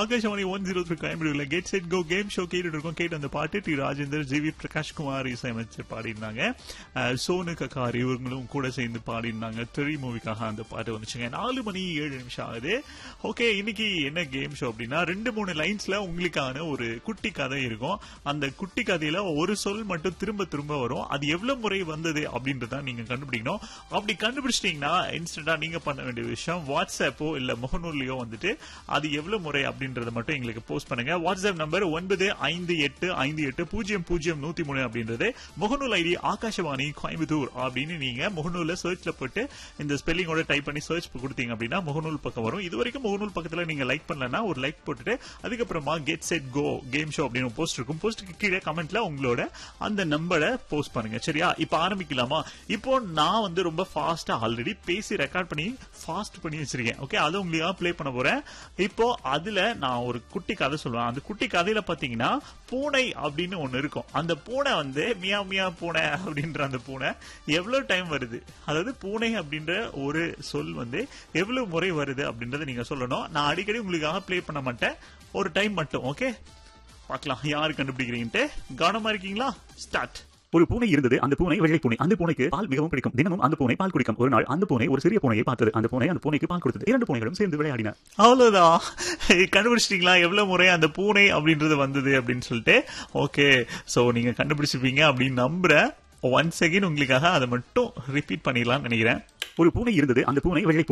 Akashvani one zero three கோயம்புத்தூர்ல get set go game show கேட்டுட்டு இருக்கோம் கேட்டு அந்த பாட்டு T Rajendar G V Prakash Kumar இசையமைச்சு பாடியிருந்தாங்க அஹ், சோனு கக்கார் இவங்களும் கூட சேர்ந்து பாடியிருந்தாங்க தெரி மூவிக்காக அந்த பாட்டு வந்துச்சுங்க நாலு மணி ஏழு நிமிஷம் ஆகுது ஓகே இன்னைக்கு என்ன கேம் ஷோ அப்படின்னா ரெண்டு மூணு லைன்ஸ்ல உங்களுக்கான ஒரு குட்டி கதை இருக்கும் அந்த குட்டி கதையில ஒரு சொல் மட்டும் திரும்ப திரும்ப வரும் அது எவ்வளவு முறை வந்தது அப்படின்றத நீங்க கண்டுபிடிக்கணும் அப்படி கண்டுபிடிச்சிட்டீங்கன்னா இன்ஸ்டன்டா நீங்க பண்ண வேண்டிய விஷயம் வாட்ஸ்அப்போ இல்ல முகநூல்லையோ வந்துட்டு அது எவ்வளவு முறை அப்படின்றத மட்டும் எங்களுக்கு போஸ்ட் பண்ணுங்க வாட்ஸ்அப் நம்பர் ஒன்பது ஐந்து எட்டு ஐந்து எட்டு பூஜ்ஜியம் பூஜ்ஜியம் நூத்தி மூணு அப்படின்றது முகநூல் ஐடி ஆகாஷவாணி கோயம்புத்தூர் அப்படின்னு நீங்க முகநூல்ல சர்ச்ல போட்டு இந்த ஸ்பெல்லிங்கோட டைப் பண்ணி சர்ச் கொடுத்தீங்க அப்படின்னா முகநூல் பக்கம் வரும் இது வரைக்கும் முகநூல் பக்கத்துல நீங்க லைக் பண்ணலன்னா ஒரு லைக் போட்டுட்டு அதுக்கப்புறமா get set go game show அப்படின்னு போஸ்ட் இருக்கும் போஸ்ட்டுக்கு கீழே கமெண்ட்ல உங்களோட அந்த நம்பரை போஸ்ட் பண்ணுங்க சரியா இப்ப ஆரம்பிக்கலாமா இப்போ நான் வந்து ரொம்ப ஃபாஸ்டா ஆல்ரெடி பேசி ரெக்கார்ட் பண்ணி ஃபாஸ்ட் பண்ணி வச்சிருக்கேன் ஓகே அதை உங்களுக்காக ப்ளே பண்ண போறேன் இப்போ அதுல நான் ஒரு குட்டி கதை சொல்லுவேன் அந்த குட்டி கதையில பாத்தீங்கன்னா பூனை அப்படின்னு ஒண்ணு இருக்கும் அந்த பூனை வந்து மியா மியா பூனை அப்படின்ற அந்த பூனை எவ்வளவு டைம் வருது அதாவது பூனை அப்படின்ற ஒரு சொல் வந்து எவ்வளவு முறை வருது அப்படின்றத நீங்க சொல்லணும் நான் அடிக்கடி உங்களுக்காக ப்ளே பண்ண மாட்டேன் ஒரு டைம் மட்டும் ஓகே பார்க்கலாம் யாரு கண்டுபிடிக்கிறீங்கன்ட்டு கவனமா இருக்கீங்களா ஸ்டார்ட் ஒரு பூனை இருந்தது அந்த பூனை வெள்ளை பூனை அந்த பூனைக்கு பால் மிகவும் பிடிக்கும் தினமும் அந்த பூனை பால் குடிக்கும் ஒரு நாள் அந்த பூனை ஒரு சிறிய பூனையை பார்த்தது அந்த பூனை அந்த பூனைக்கு பால் கொடுத்தது இரண்டு பூனைகளும் சேர்ந்து விளையாடின அவ்வளவுதான் கண்டுபிடிச்சிட்டீங்களா எவ்வளவு முறை அந்த பூனை அப்படின்றது வந்தது அப்படின்னு சொல்லிட்டு ஓகே சோ நீங்க கண்டுபிடிச்சிருப்பீங்க அப்படின்னு நம்புறேன் ஒன்ஸ் அகைன் உங்களுக்காக அதை மட்டும் ரிப்பீட் பண்ணிடலாம்னு நினைக்கிறேன் ஒரு பூனை இருந்தது அந்த பூனை வெள்ளை